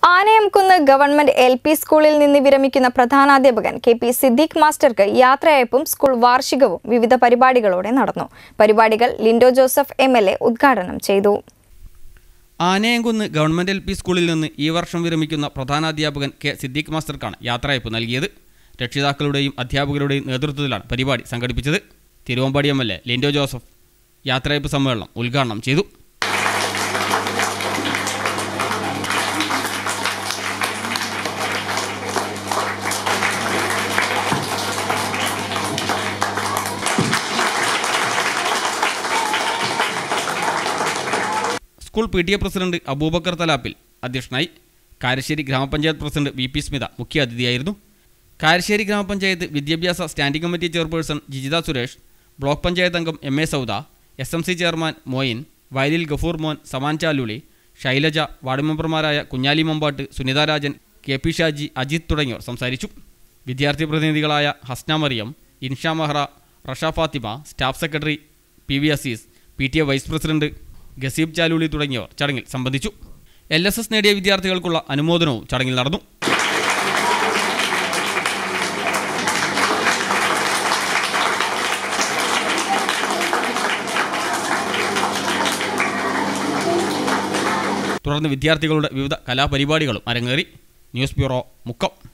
Anayamkunnu government L P സ്കൂളിൽ നിന്ന് വിരമിക്കുന്ന പ്രധാനാധ്യാപകൻ കെ പി സിദ്ദീഖ് മാസ്റ്റർക്ക് യാത്രയയപ്പും സ്കൂൾ വാർഷികവും വിവിധ പരിപാടികളോടെ നടന്നു പരിപാടികൾ Linto Joseph M L A ഉദ്ഘാടനം ചെയ്തു ആനയംകുന്ന് ഗവൺമെന്റ് എൽ പി സ്കൂളിൽ നിന്ന് ഈ വർഷം വിരമിക്കുന്ന പ്രധാനാധ്യാപകൻ കെ സിദ്ദീഖ് മാസ്റ്റർക്കാണ് യാത്രയയപ്പ് നൽകിയത് രക്ഷിതാക്കളുടെയും അധ്യാപകരുടെയും നേതൃത്വത്തിലാണ് പരിപാടി സംഘടിപ്പിച്ചത് Thiruvambadi M L A Linto Joseph യാത്രയയപ്പ് സമ്മേളനം ഉദ്ഘാടനം ചെയ്തു school P T A president Abubacker Thalappil അധ്യക്ഷനായി Karassery grama panchayat president V P Smitha മുഖ്യാതിഥിയായിരുന്നു കാരശ്ശേരി ഗ്രാമപഞ്ചായത്ത് വിദ്യാഭ്യാസ standing committee chairperson Jijitha Suresh block panchayat അംഗം M A Sauda S M C chairman Moin Vayalil Gafoor Mon Saman Chaluli Shailaja ward മെമ്പർമാരായ കുഞ്ഞാലി മമ്പാട്ട് സുനിത രാജൻ കെ പി ഷാജി അജിത് തുടങ്ങിയവർ സംസാരിച്ചു വിദ്യാർത്ഥി പ്രതിനിധികളായ Hasna Mariyam ഇൻഷ Mehra Rasha Fathima staff secretary P V Azeez P T A vice president Gaseeb Chaluli തുടങ്ങിയവർ ചടങ്ങിൽ സംബന്ധിച്ചു എൽ എസ് എസ് നേടിയ വിദ്യാർത്ഥികൾക്കുള്ള അനുമോദനവും ചടങ്ങിൽ നടന്നു തുടർന്ന് വിദ്യാർത്ഥികളുടെ വിവിധ കലാപരിപാടികളും അരങ്ങേറി ന്യൂസ് ബ്യൂറോ മുക്കം